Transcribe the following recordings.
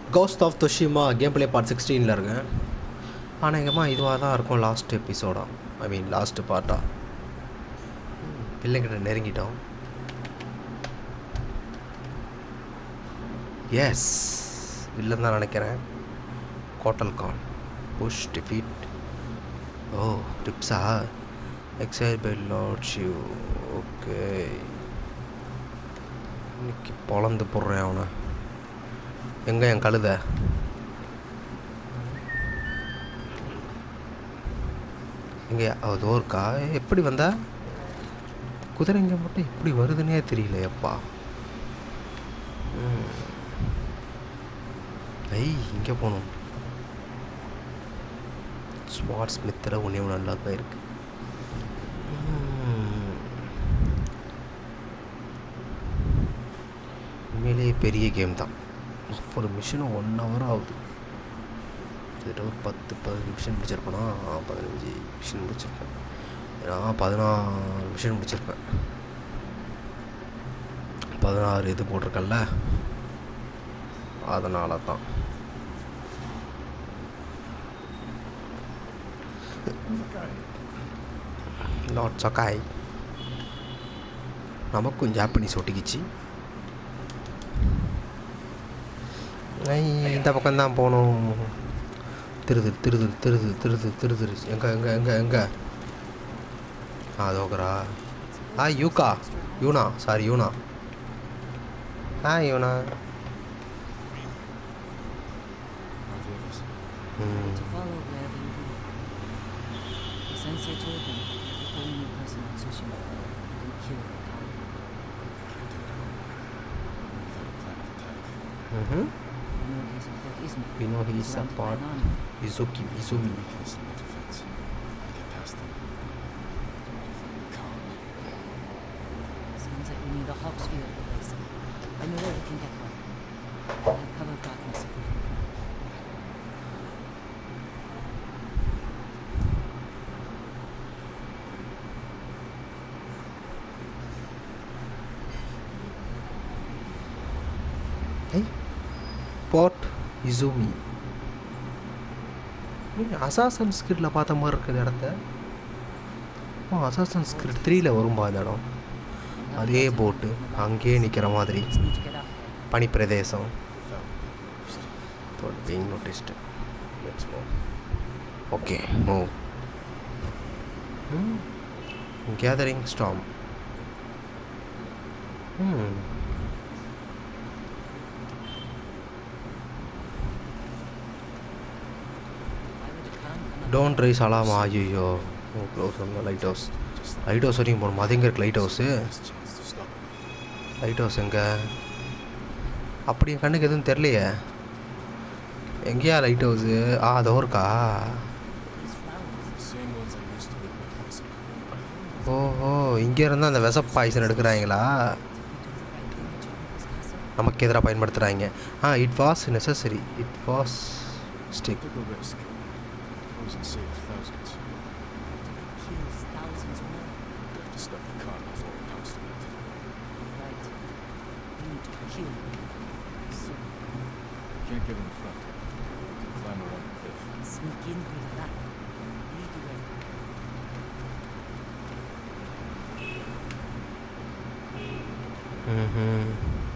Cost of Tsushima game play part சிக்ஸ்டீனில் இருக்கேன் அநேகமாக இதுவாக தான் இருக்கும் லாஸ்ட் எபிசோடா ஐ மீன் லாஸ்ட்டு பார்ட்டா பிள்ளைங்கிட்ட நெருங்கிட்டோம் எஸ் இல்லைன்னு தான் நினைக்கிறேன் கோட்டல் கான் புஷ் டிஃபீட் ஓ டிப்ஸா எக்ஸைட் பை லார்ட் ஷியூ ஓகே இன்னைக்கு பொழந்து போடுறேன் அவனை எங்கே என் கழுத இங்கே அதோ இருக்கா ஏய், எப்படி வந்தா குதிரைங்க மட்டும் எப்படி வருதுன்னே தெரியல எப்பா ம். ஐ இங்கே போகணும் ஸ்மார்ட் ஸ்மித்தில் ஒன்றே ஒன்று நல்லா தான் இருக்கு ம். உண்மையிலேயே பெரிய கேம் தான் ஒரு மிஷினும் ஒன் ஹவர் ஆகுது கிட்டத்தட்ட ஒரு பத்து பதினஞ்சு மிஷின் முடிச்சிருப்பேனா ஆ, பதினஞ்சு மிஷின் முடிச்சிருப்பேன் நான் பதினாறு மிஷின் முடிச்சிருப்பேன் பதினாறு இது போட்டிருக்கேன்ல அதனால தான் லாட் சக்காய் நமக்கும் ஜாப்பனீஸ் ஒட்டிக்கிச்சு ஐ, இந்த பக்கம் தான் போகணும் திருது திருது திருது திருது திருது எங்கே எங்கே எங்கே எங்கே ஆ அதோகரா ஆ யூகா யூனா சாரி யூனா ஆ யூனா ம் to follow wherever you go. The sensei told them that the only person on Tsushima who can kill the power. ம்ஹும். You know he's a part Izumi. We know he is a surrounded by part an army. Izuki Izumi weakness in the defense. Get past them. Calm. Sounds like we need a Hawk's Field replacing. I know where we can get one. I'll have cover darkness if we can. ஐ பாட் Izumi assassin ஸ்கிரிட்டில் பார்த்த மாதிரி இருக்குது இடத்த ஓ Assassin's ஸ்கிரிட் த்ரீல வரும்பா இந்த இடம் அதே போட்டு அங்கேயே நிற்கிற மாதிரி Just need to get up there. பனிப்பிரதேசம் Without being noticed let's move okay move hmm. gathering storm hmm. Why would a Khan come up don't raise alarm ஐயோ ஓ க்ளோஸ் ஒன்று லைட் ஹவுஸ் லைட் ஹவுஸ் வரைக்கும் போகணும் அது எங்கே இருக்கு lighthouse best chance to stop it. Lighthouse எங்கே அப்படி என் கண்ணுக்கு எதுவும் தெரிலையே எங்கேயா லைட் ஹவுஸு ஆ அதோ இருக்கா these flowers? The same ones I used to with my poison. ஓஹோ இங்கே இருந்தால் அந்த விஷ பாய்சன் எடுக்கிறாங்களா Did we do the right thing to Jericho's castle? நமக்கு எதிராக பயன்படுத்துகிறாங்க ஆ it was necessary it was stick Took a risk. Poison saved thousands. Kills thousands more. We have to stop the Khan before it comes to it. Right. We need to kill him. Soon. Can't get in the front. We can climb around the cliff. Sneak in through the back. Lead the way. ம்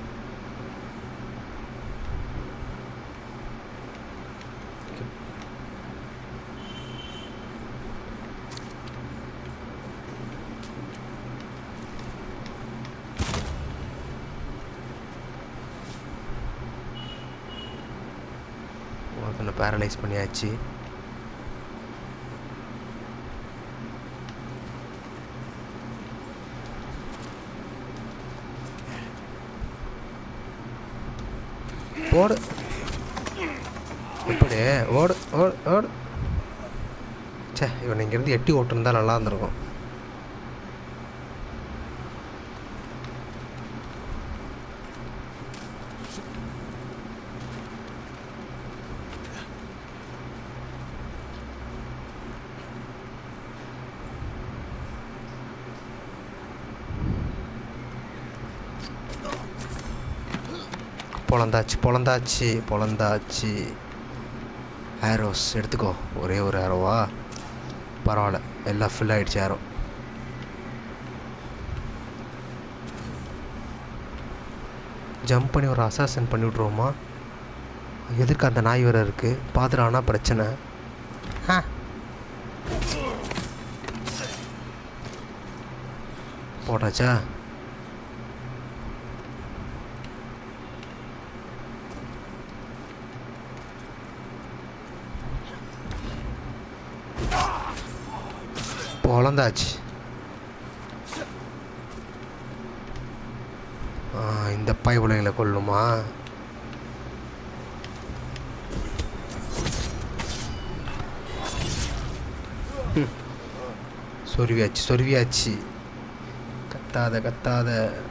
ஒருத்தனை paralyse பண்ணியாச்சு ஓடு எப்படி ஓடு ஓடு ஓடு ச்சே இவன் இங்கேருந்து எட்டி ஓட்டுருந்தா நல்லா இருந்திருக்கும் பொழந்தாச்சு பொழந்தாச்சு பொழந்தாச்சு ஆரோஸ் எடுத்துக்கோ ஒரே ஒரு ஆரோவா பரவாயில்ல எல்லாம் ஃபில் ஆகிடுச்சு ஆரோ ஜம்ப் பண்ணி ஒரு அசாசன் பண்ணி விட்ருவோமா எதுக்கு அந்த நாய் வேறு இருக்குது பார்த்துட்டானா பிரச்சனை ஆ போட்டாச்சா பொழந்தாச்சு ஆ, இந்த பாய் பிள்ளைங்களை கொல்லுமா ம். சொருவியாச்சு சொருவியாச்சு கத்தாத கத்தாத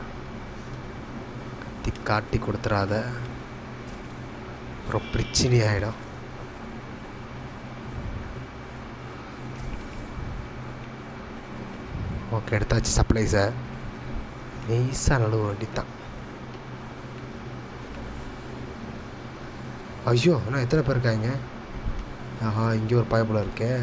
கத்தி காட்டி கொடுத்துறாத அப்புறம் பிரச்சனை ஆகிடும் ஓகே எடுத்தாச்சு சப்ளைஸை நெய்ஸாக நடுவு வேண்டித்தான் ஐயோ அண்ணா எத்தனை பேர் இருக்காங்க ஆஹா இங்கே ஒரு பயப்புல இருக்கே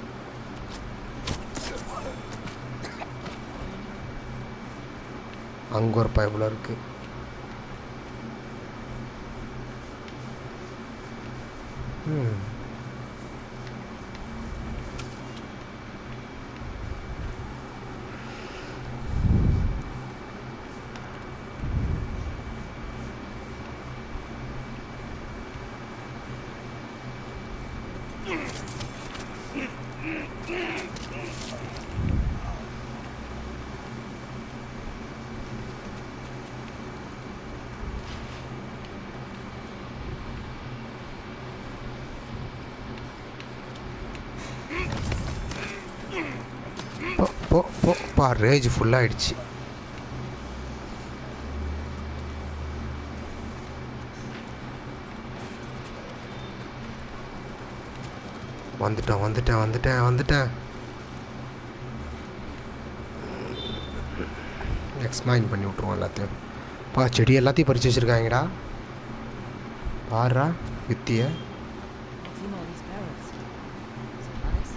அங்கே ஒரு பயப்புல இருக்கு ம் போ போ போ பா ரேஜ் ஃபுல்லாகிடுச்சு வந்துட்டேன் வந்துட்டேன் வந்துட்டேன் வந்துட்டேன் எக்ஸ்மைன் பண்ணி விட்ருவோம் எல்லாத்தையும் பா செடி எல்லாத்தையும் பறிச்சு வச்சுருக்காங்கடா பாருடா வித்தியை What's in all these barrels? Supplies?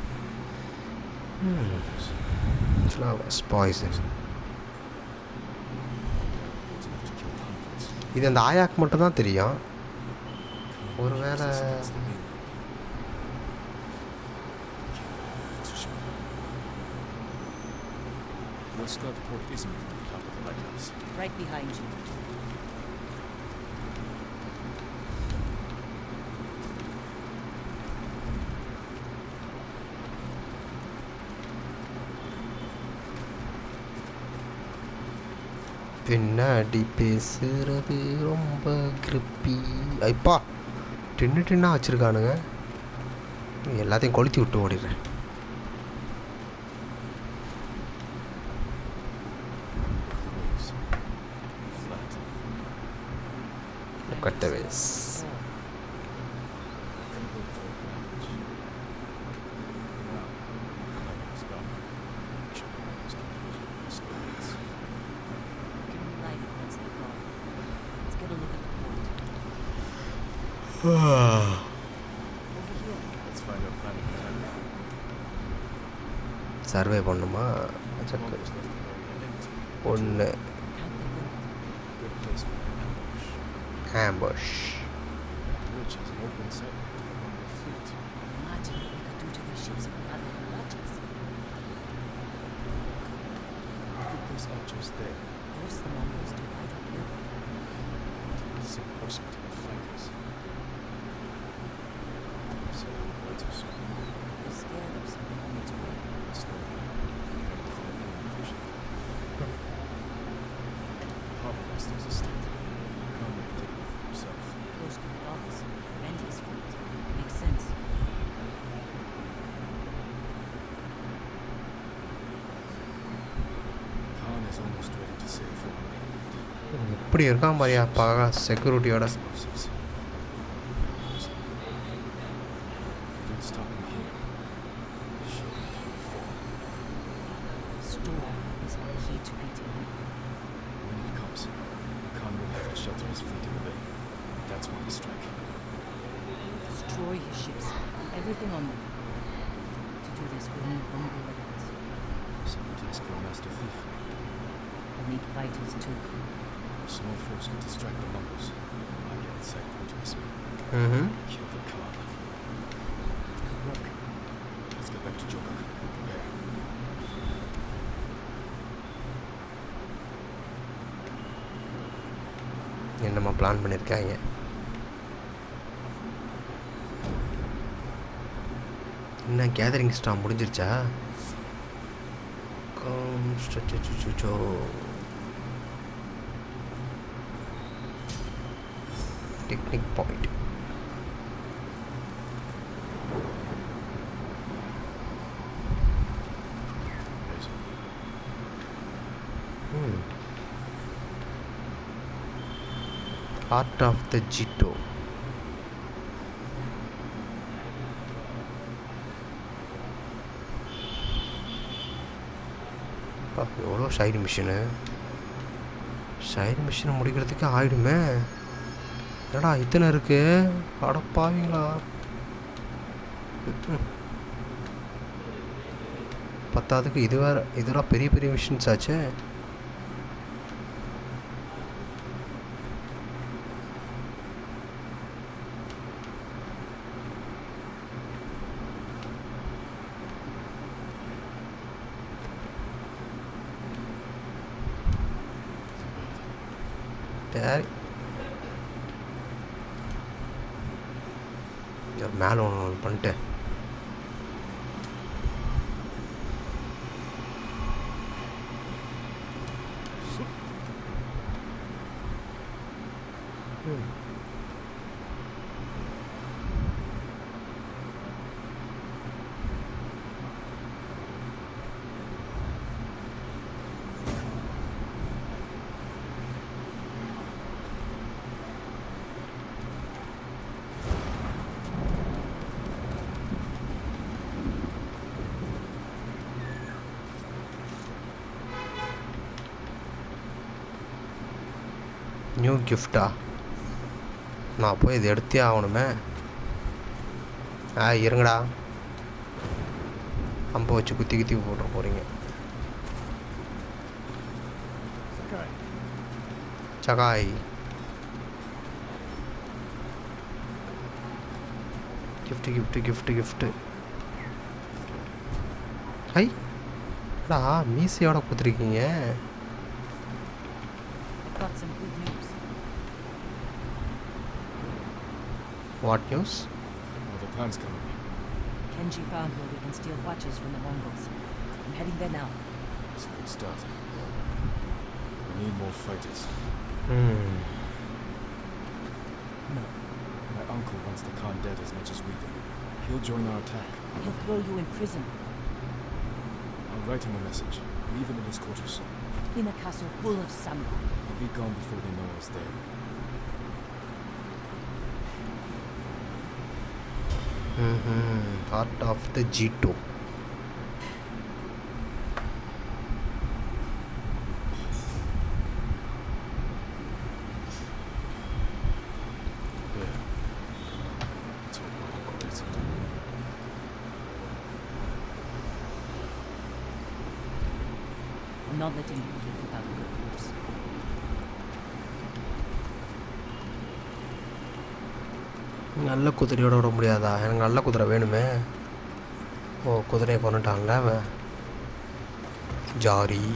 Flowers poison இது அந்த ஆயாக்கு மட்டும் தான் தெரியும் ஒருவேளை Your scout port isn't from the top of the lighthouse. Right behind you. பின்னாடி பேசுறது ரொம்ப கிரிப்பி ஐப்பா டின்னு டின்னா வச்சுருக்கானுங்க எல்லாத்தையும் கொளுத்தி விட்டு ஓடிடுறேன் Flat. Look at the ways. Give them light once they're gone. Let's get a look at the port. Over here. Let's find out planning behind it. Survey பண்ணுமா சக்கு Almost left the area empty. ஒன்று Count the wind. Good place for an ambush. Ambush The bridge has an open segment to one of the fleet. Imagine what we could do to these ships if we had them watches. We could place archers there. Force the Mongols to fight up here. Some horsemen to be fighters. So, let us They're scared of something on its way. slowly. Everything in vision. Harbor master's estate. Conrad take it for himself. Close to the docks. Rent his fleet. Makes sense. Khan is almost ready to save for one இப்படி இருக்கான் பாரியா பகா செக்யூரிட்டியோட explosives. If we don't stop him here, surely he will fall. Storm is our key to beating him. When he comes, Khan will have to shelter his fleet in the bay. That's why we strike. Destroy his ships and everything on them. To do this, we'll need Mongol weapons. Some task for Master Thief. We'll need fighters too. A small force could distract the Mongols. I get inside Proteus. ம் Kill the Khan. Good work. Let's get back to Jokak. Prepare. என்னம்மா plan பண்ணியிருக்காங்க என்ன gathering storm முடிஞ்சிருச்சா அச்சோ technique point Right. Hmm. Art of the Jito. அப்பா, எவ்வளோ side machine side மிஷினை முடிக்கிறதுக்கு ஆயிடுமே என்னடா இத்தனை இருக்கு அடப்பாவீங்களா ம்ம். பத்தாவதுக்கு இது வேற இதெல்லாம் பெரிய பெரிய மிஷின்ஸ் ஆச்சே சரி இங்க மேலே ஒன்று ஒன்று பண்ணிட்டு ம். நியூ கிஃப்டா நான் போய் இதை எடுத்தே ஆகணுமே ஆ இருங்கடா அம்பை வச்சு குத்தி குத்தி போட்டு போகிறீங்க Sakai gift gift gift gift ஹை டா மீசையோட கொடுத்துருக்கீங்க I've got some good news. What news Well, the plan's coming. Kenji found where we can steal watches from the Mongols. I'm heading there now. It's a good start. We need more fighters. ம் No. My uncle wants the Khan dead as much as we do. He'll join our attack. He'll throw you in prison. I'll write him a message. Leave it in his quarters. In a castle full of samurai. He'll be gone before they know I was there. Heart of the ஜீட்டோ Yeah. That's what my uncle did. I'm not letting you live without good news. நல்ல குதிரையோட விட முடியாதா எனக்கு நல்ல குதிரை வேணுமே ஓ குதிரையை கொண்டுட்டான்ல அவன் ஜாரி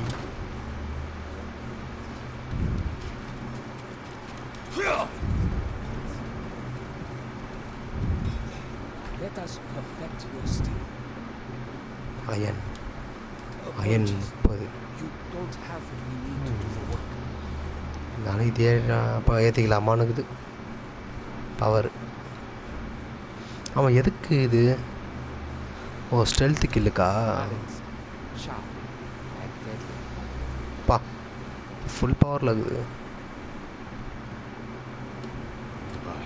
Let us perfect your steel. Iron iron Apologies, முப்பது You don't have what we need to do the work. நானும் இதே அப்போ ஏற்றிக்கலாமான்னுக்குது பவர் ஆமாம் எதுக்கு இது ஓ ஸ்டெல்த்து கில்லுக்கா Balance, sharp, and deadly. பா ஃபுல் பவரில் இருக்குது Goodbye.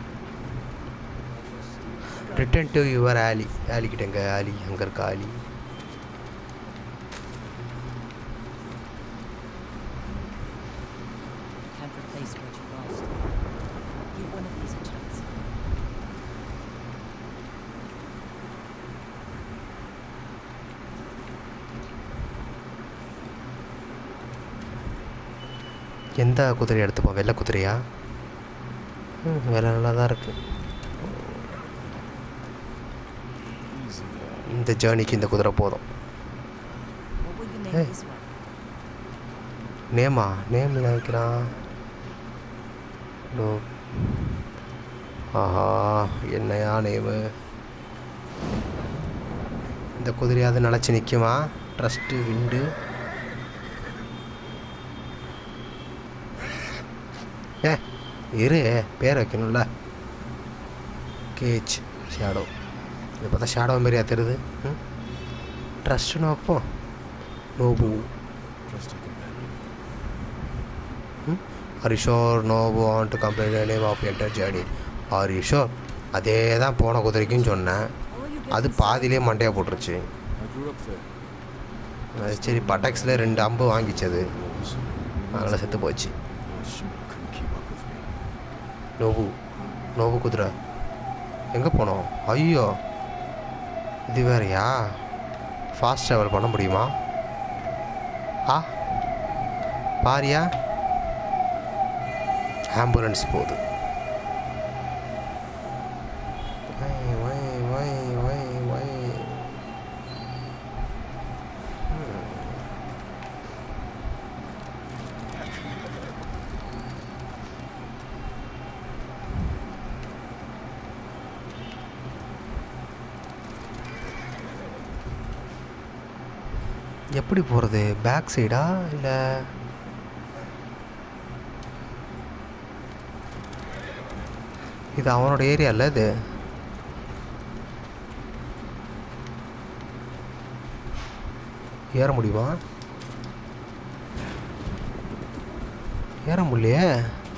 ரிட்டன் டு யுவர் ஆலி ஆலி கிட்டங்க ஆலி அங்கே இருக்க ஆலி Can't replace what you lost. Give one எந்த குதிரை எடுத்துப்போம் வெள்ளை குதிரையா ம் வேலை நல்லா தான் இருக்குது Easy there. இந்த ஜேர்னிக்கு இந்த குதிரை போதும் What will you name Hey. this one? நேமா நேம் என்ன வைக்கிறான் நோ ஆஹா என்னையா நேமு இந்த குதிரையாவது நிலச்சி நிற்குமா ட்ரஸ்ட்டு விண்டு ஏ இரு பேர் வைக்கணும்ல கேச் ஷேடோ இது பார்த்தா ஷேடோ மாதிரியா தெரியுது ம் ட்ரஸ்ட்டுன்னு வைப்போம் நோபு Trusty companion. Are you sure no want to complaint name of enter journey are you sure அதே தான் போன குதிரைக்கும் சொன்னேன் All you get அது is பாதியிலே மண்டையா போட்டுருச்சு I grew up there. அது சரி பட்டாக்ஸில் ரெண்டு அம்பு வாங்கிச்சது Wars. அதனால் செத்து போச்சு Lord Shimura couldn't keep up with me. நோபு நோபு குதிரை எங்கே போனோம் ஐயோ இது வேறயா ஃபாஸ்ட் ட்ராவல் பண்ண முடியுமா ஆ பாரியா ஆம்புலன்ஸ் போகுது வை, வை, வை, வை, வை. ம். எப்படி போகிறது பேக் சைடா இல்லை இது அவனோட ஏரியா இல்லை இது ஏற முடியுமா ஏற முடியலையே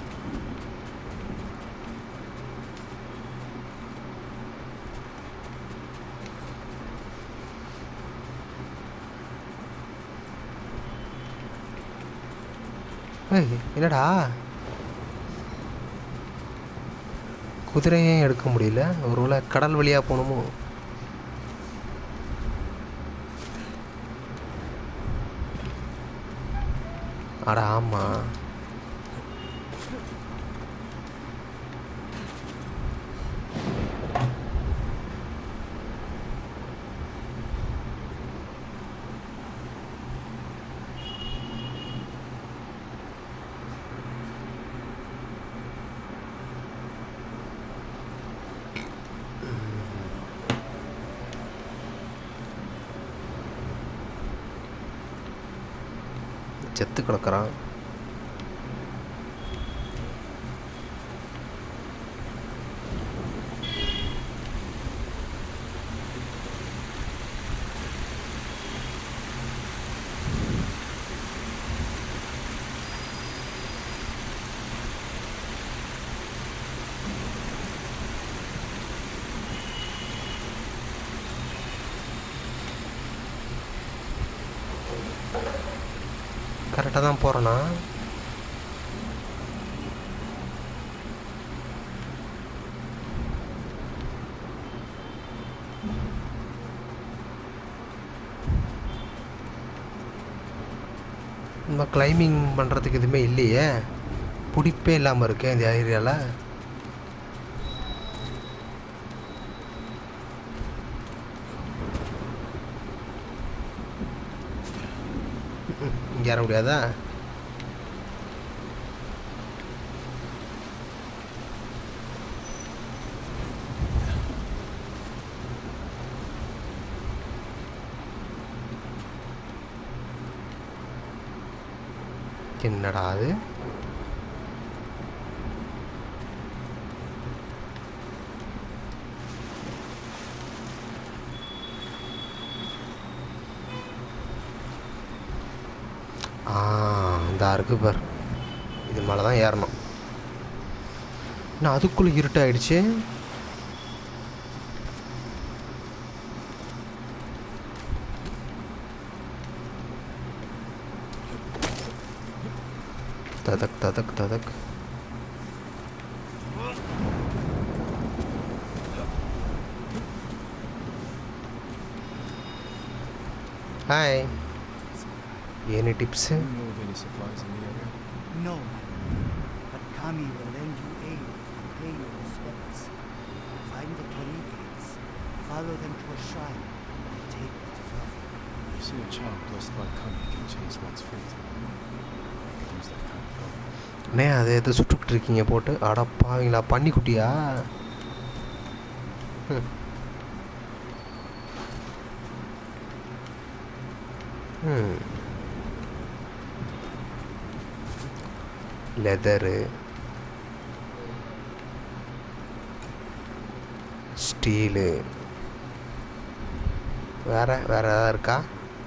ஏய் என்னடா குதிரையும் எடுக்க முடியல ஒருவேளை கடல் வழியாக போகணுமோ அட ஆமாம் செத்து கிடக்குறான் கரெக்டாக தான் போகிறேண்ணா நம்ம கிளைம்பிங் பண்ணுறதுக்கு எதுவுமே இல்லையே பிடிப்பே இல்லாமல் இருக்கேன் இந்த ஏரியாவில் இங்கே ஏற முடியாதா என்னடா அது ஆ இந்த இருக்கு பார் இது மேலே தான் ஏறணும் இன்னும் அதுக்குள்ளே இருட்டாயிடுச்சு ததக் ததக் ததக் hi any tips Do you know of any supplies in the area? No, but Kami will lend you aid and pay your respects. Find the Torii gates, follow them to a shrine, and take what is offered. You see a child blessed by Kami can change one's fate. I could use that kind of help. அண்ணே அதை எதை சுட்டுக்கிட்டு இருக்கீங்க போட்டு அடப்பாவீங்களா பன்னிக்குட்டியா ம். ம் leather steel வேற வேற ஏதாவது இருக்கா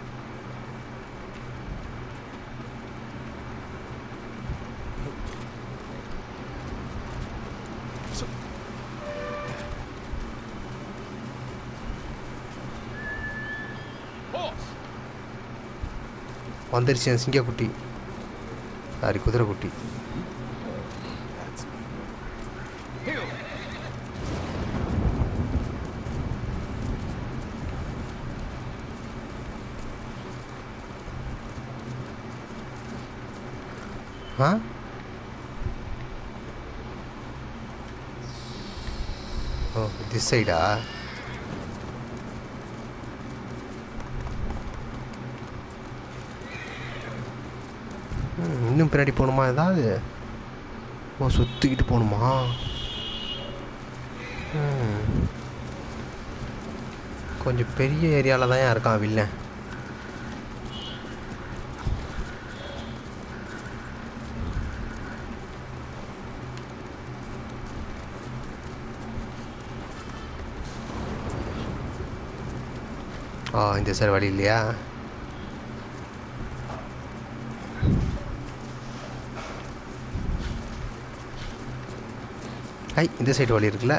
வந்துருச்சு என் சிங்கக்குட்டி சாரி குதிரை குட்டி That's ஆ ஓ திஸ் சைடா ம், இன்னும் பின்னாடி போகணுமா ஏதாவது ஓ சுற்றிக்கிட்டு போகணுமா ம். கொஞ்சம் பெரிய ஏரியாவில் தான் இருக்கான் வில்லன் ஆ இந்த சைடு வழி இல்லையா ஐ இந்த சைடு வழி இருக்குல்ல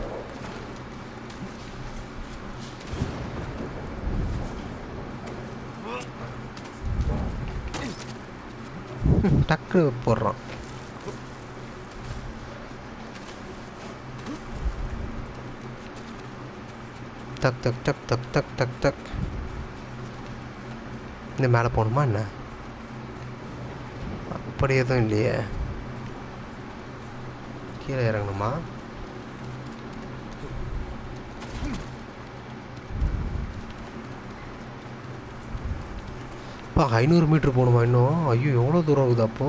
ம், டக்கு போடுறான் டக் டக் டக் டக் டக் டக் டக் இந்த மேலே போகணுமா என்ன அப்படி எதுவும் இல்லையே கீழே இறங்கணுமா அப்பா ஐநூறு மீட்ரு போகணுமா இன்னும் ஐயோ எவ்வளோ தூரம் இருக்குது அப்போ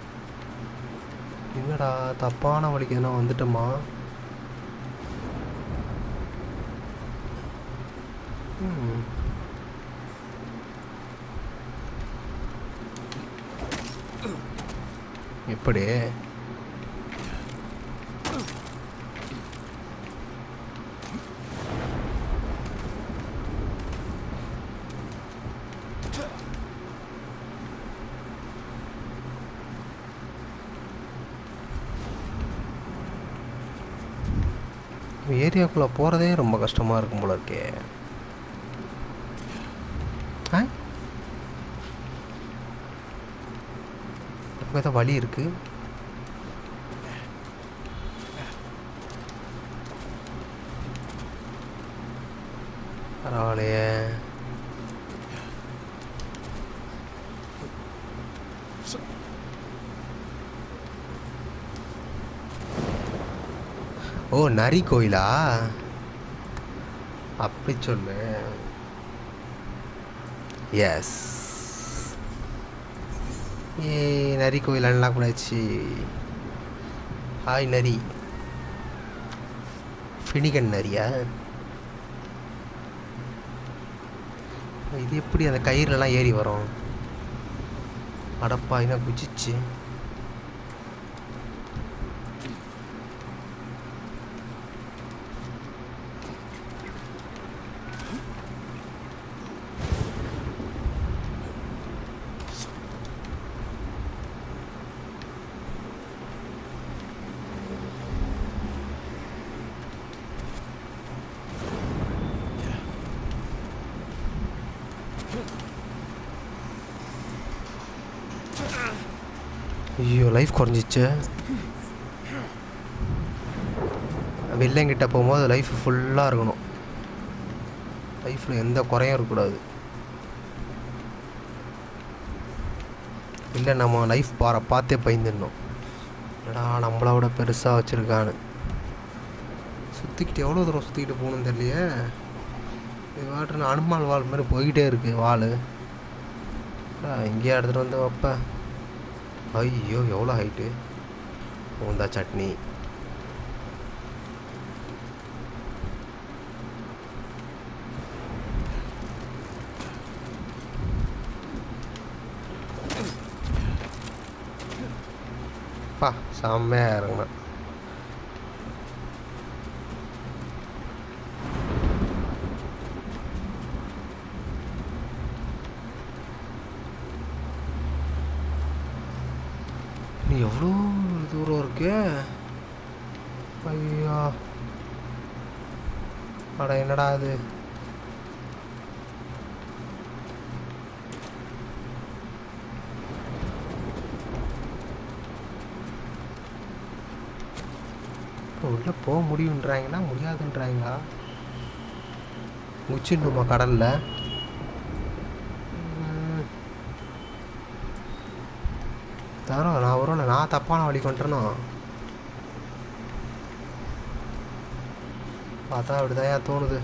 என்னடா தப்பான வழிக்கு எதனா வந்துட்டோமா ம். எப்படி ஏரியாக்குள்ளே போகிறதே ரொம்ப கஷ்டமாக இருக்கும் போல இருக்கே ஆ அங்கே தான் வழி இருக்கு பரவாயில்லையே ஓ நரி கோயிலா அப்படி சொல்லு எஸ் ஏ நரி கோயில் அன்லாக் பண்ணாச்சு ஹாய் நரி ஃபினிகன் நரியா இது எப்படி அந்த கயிறுலலாம் ஏறி வரும் அடப்பா என்ன குச்சிச்சு ஐயோ லைஃப் குறைஞ்சிச்சு வில்லங்கிட்ட போகும்போது லைஃப் ஃபுல்லாக இருக்கணும் லைஃப்பில் எந்த குறையும் இருக்கக்கூடாது இல்லை நம்ம லைஃப் பாரை பார்த்தே பயந்துடணும் என்னடா நம்மளை விட பெருசாக வச்சுருக்கான்னு சுற்றிக்கிட்டு எவ்வளோ தூரம் சுற்றிக்கிட்டு போகணும்னு தெரியலையே இது வாட்டு அனுமான் வால் மாதிரி போய்கிட்டே இருக்கு வால் இங்கேயே எடுத்துகிட்டு வந்து வைப்ப ஐயோ எவ்வளோ ஹைட்டு உந்தா சட்னி பா செம்மையாக இறங்கணும் நீ எவ்வளோ தூரம் இருக்கு ஐயோ அட என்னடா இது இப்போ உள்ளே போக முடியுன்றாங்களா முடியாதுன்றாங்களா முச்சிடணுமா கடலில் தரோம் நான் வரும் நான் தப்பான வழி கொண்டுறனோ பார்த்தா அப்படிதான் ஏன் தோணுது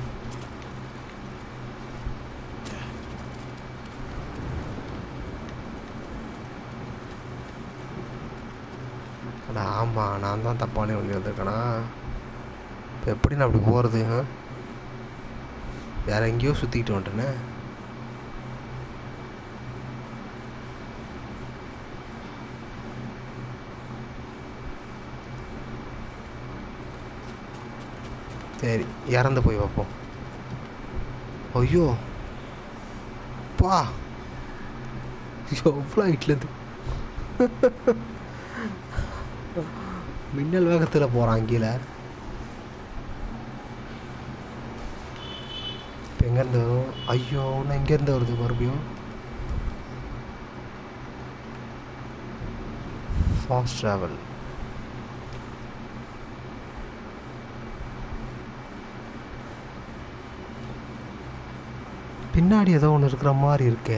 அட ஆமாம் நான் தான் தப்பான வழி வந்திருக்கேனா இப்போ எப்படி நான் அப்படி போகிறது வேற எங்கேயோ சுற்றிக்கிட்டு வந்துட்டேனே சரி இறந்து போய் வைப்போம் ஐயோ பா எவ்வளோ ஹைட்லேருந்து மின்னல் வேகத்தில் போகிறான் கீழே இப்போ எங்கேருந்து வரும் ஐயோ இன்னும் எங்கேருந்து வருது மறுபடியும் ஃபாஸ்ட் ட்ராவல் பின்னாடி ஏதோ ஒன்று இருக்கிற மாதிரி இருக்கே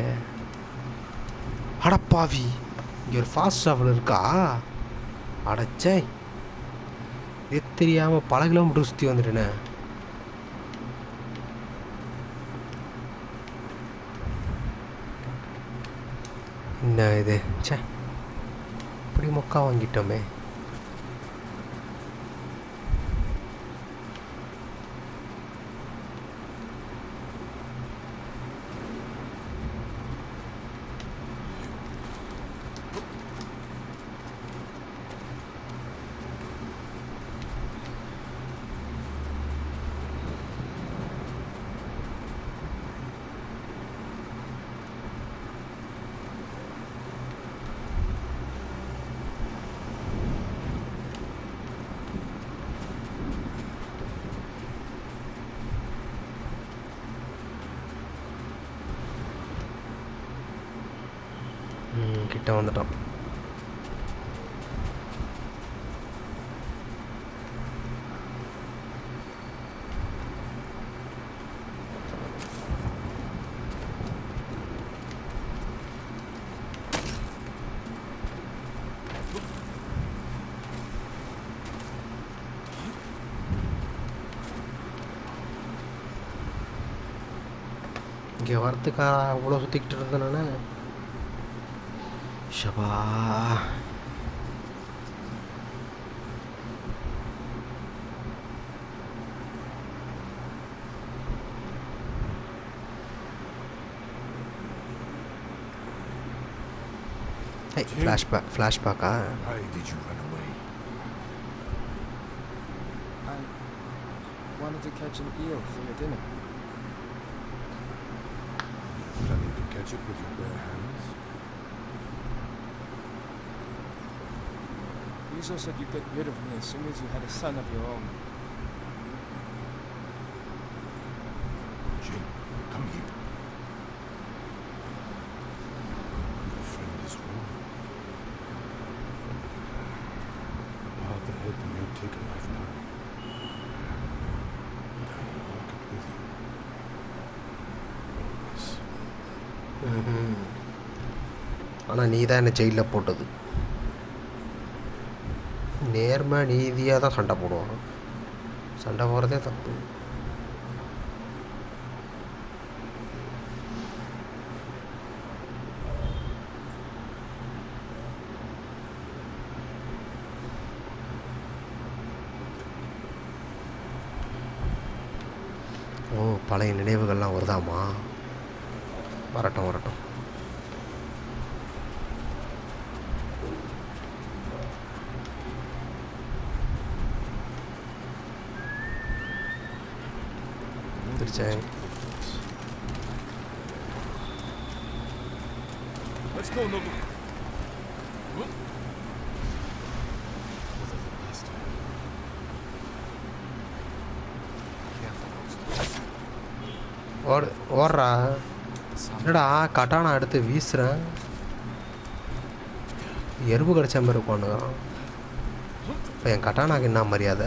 அடப்பாவி இங்கே ஒரு ஃபாஸ்ட் ட்ராவல் இருக்கா அடச்சே இது தெரியாமல் பல கிலோமீட்டர் சுற்றி வந்துட்டேனே என்ன இது ச்சே இப்படி மொக்கா வாங்கிட்டோமே ம், கிட்ட வந்துட்டோம் இங்கே வரத்துக்கா அவ்வளோ சுற்றிக்கிட்டு இருந்தேன் நான் ஷபா Hey, flashback, flashback, ah. Why did you run away? I wanted to catch an eel for your dinner. Planning to catch it with your bare hands? Rizzo said you'd get rid of me as soon as you had a son of your own. Jin, come here. Your friend is wrong. About the head may take a lifetime. But I will walk it with you. Always. ம்ஹும். ஆனால் நீ தான் என்னை ஜெயிலில் போட்டது நேர்மை நீதியாக தான் சண்டை போடுவான் சண்டை போடுறதே தப்பு ஓ பழைய நினைவுகள்லாம் வருதாமா வரட்டும் வரட்டும் வந்துருச்சேன் Let's go, Nobu. Whoop. Was it the last time? Careful, ஓடு ஓடுறா The sound என்னடா கட்டானா எடுத்து வீசுகிறேன் எறும்பு கடிச்ச மாதிரி உட்காந்துக்கிறான் இப்போ என் கட்டானாக்கு என்ன மரியாதை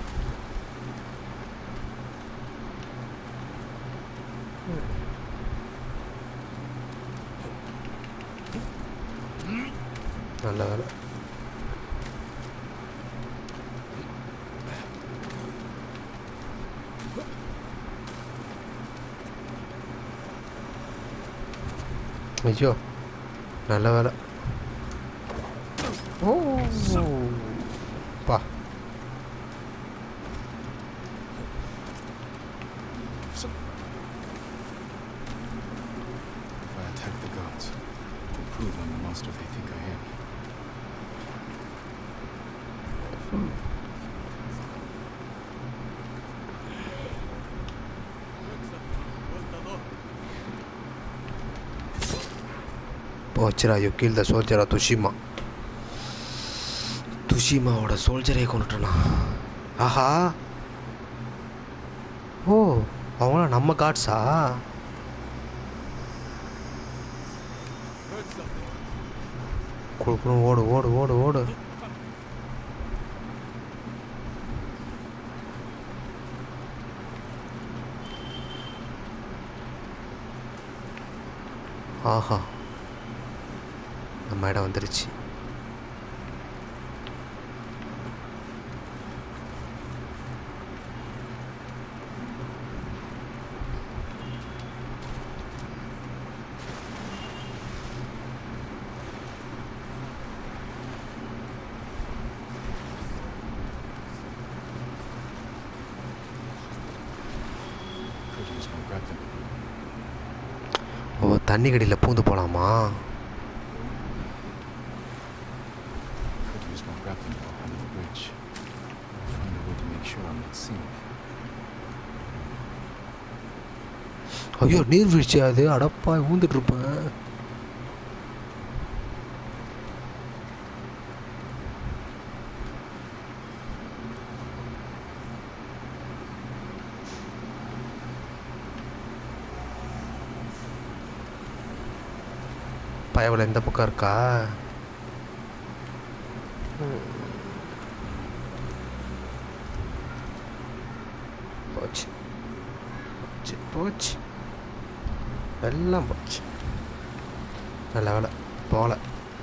நல்ல வேலை ஐயோ நல்ல வேலை ஓ பா If I attack the gods, it'll prove I'm the monster they think I am. போச்சுரா யூ கில் த சோல்ஜரா துஷிமா துஷிமாவோட சோல்ஜரை கொண்டுட்டனா ஆஹா ஓ அவங்களாம் நம்ம காட்ஸா கொடுக்கணும் ஓடு ஓடு ஓடு ஓடு ஆஹா நம்ம இடம் வந்துருச்சு Could use more grappling. ஓ தண்ணி கடியில் பூந்து போகலாமா Could use more grappling hook under the bridge. I'll find a way to make sure I'm not seen. ஐயோ நீர்வீழ்ச்சி அது அடப்பா ஊந்துட்டு இருப்பேன் பயவில் இந்த பக்கம் இருக்கா ம். போச்சு போச்சு போச்சு எல்லாம் போச்சு நல்ல வேலை போகல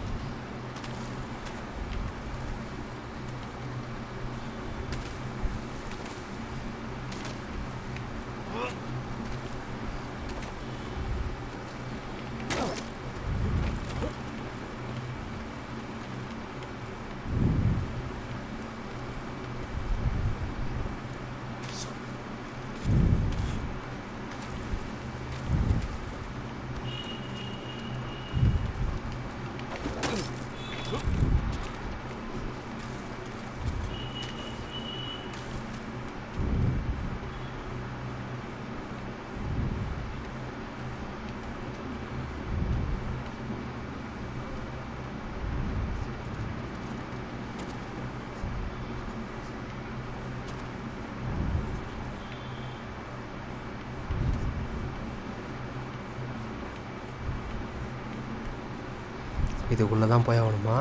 இதுக்குள்ளே தான் போய் ஆகணுமா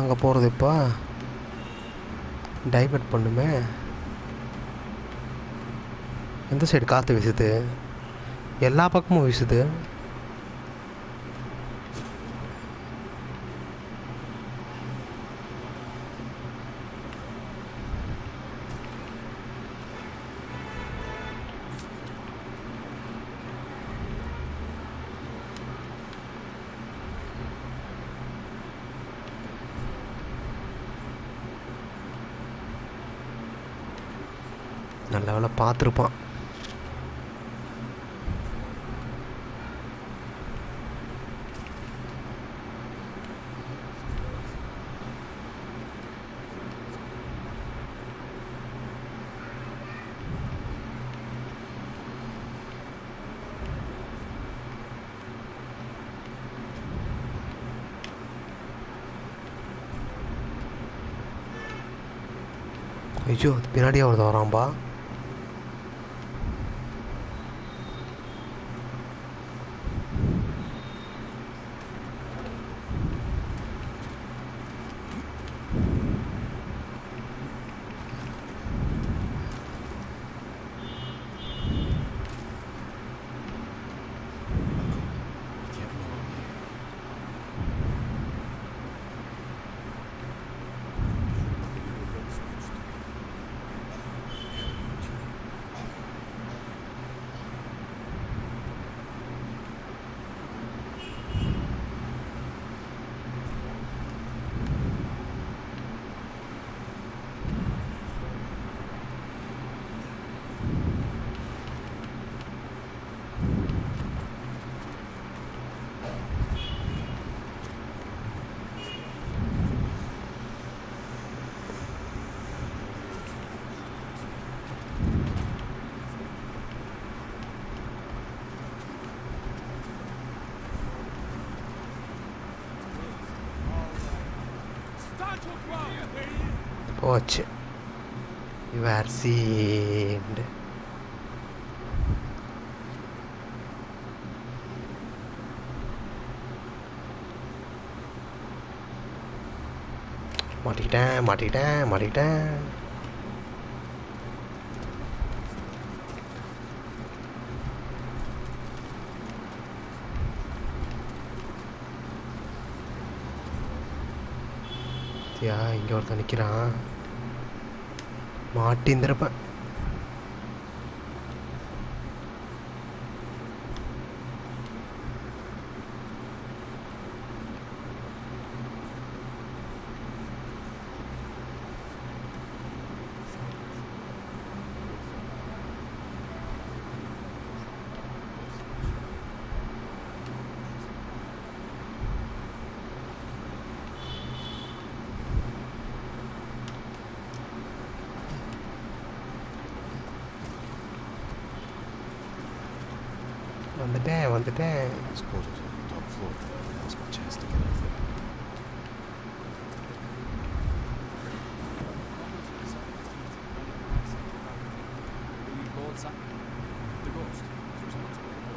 அங்கே போகிறது இப்போ டைவர்ட் பண்ணுமே எந்த சைடு காற்று வீசுது எல்லா பக்கமும் வீசுது நல்ல வேலை பார்த்துருப்பான் ஐயோ பின்னாடியே ஒருத்தன் வரான்பா You can't blow up here. போச்சு யூ ஆர் சீன்டு மாட்டிக்கிட்டேன் மாட்டிக்கிட்டேன் மாட்டிக்கிட்டேன் யா இங்கே ஒருத்தன் நிற்கிறான் மாட்டிந்திருப்பேன் வந்துட்டேன் வந்துட்டேன் His quarters on the top floor. That's my chance to get up there. The ghost is responsible for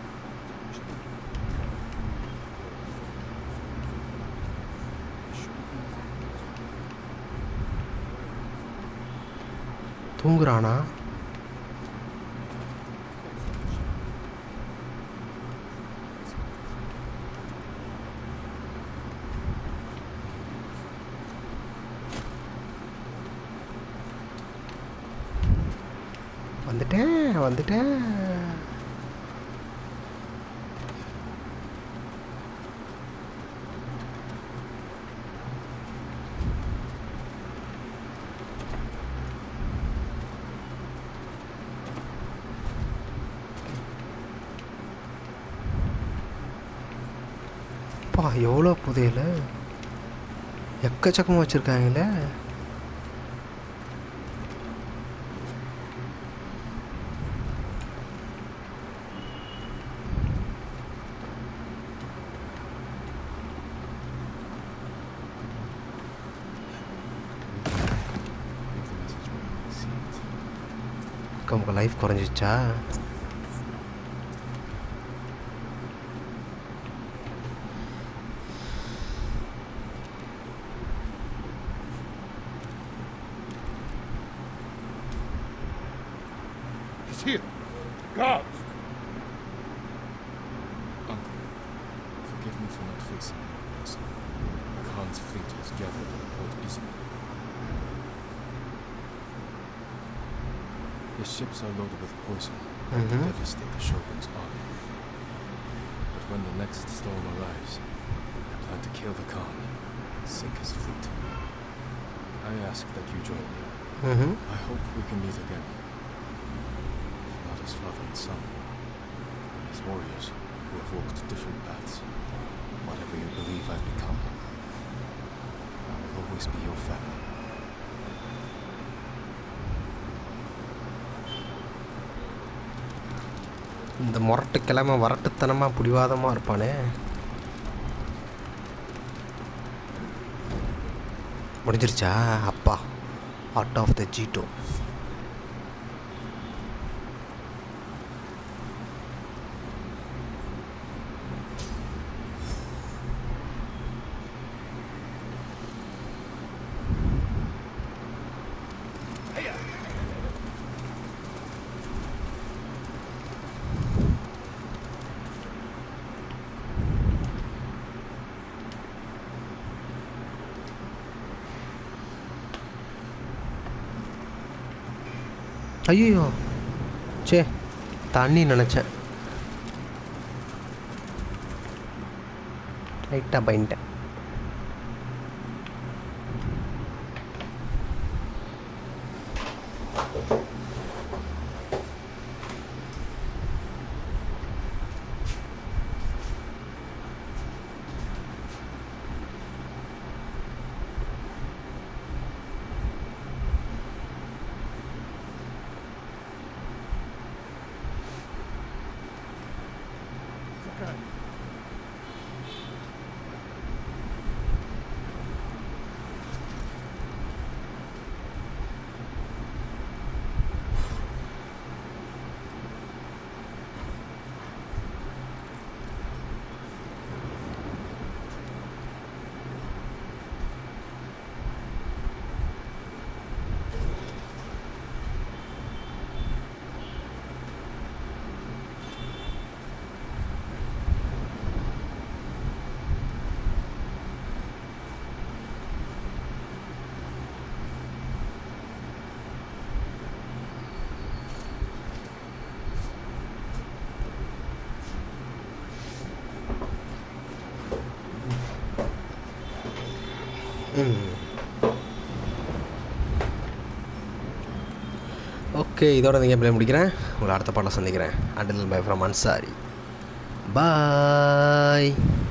தூங்குறானா வந்துட்டேன் வந்துட்டேன் அப்பா எவ்வளோ புதையல எக்கச்சக்கமாக வச்சுருக்காங்களே Leave the message where I can see it. நமக்கு லைஃப் குறைஞ்சிச்சா here? Guards! Uncle, forgive me for not facing you in person. Khan's fleet has gathered at Port Izmir. His ships are loaded with poison to Mhm. devastate the Shogun's army. But when the next storm arrives, I plan to kill the Khan and sink his fleet. I ask that you join me. ம் I hope we can meet again. If not as father and son, then as warriors who have walked different paths. Whatever you believe I've become, I will always be your family. இந்த முரட்டு கிழமை வரட்டுத்தனமாக பிடிவாதமாக இருப்பானே முடிஞ்சிருச்சா அப்பா out of the Jeeto ஐயோ சே தண்ணி நினச்சேன் லைட்டாக பயன்ட்டேன் ஓகே இதோட இந்த கேம் பிளே முடிக்கிறேன் உங்களை அடுத்த பாட்டில் சந்திக்கிறேன் until bye from Ansari bye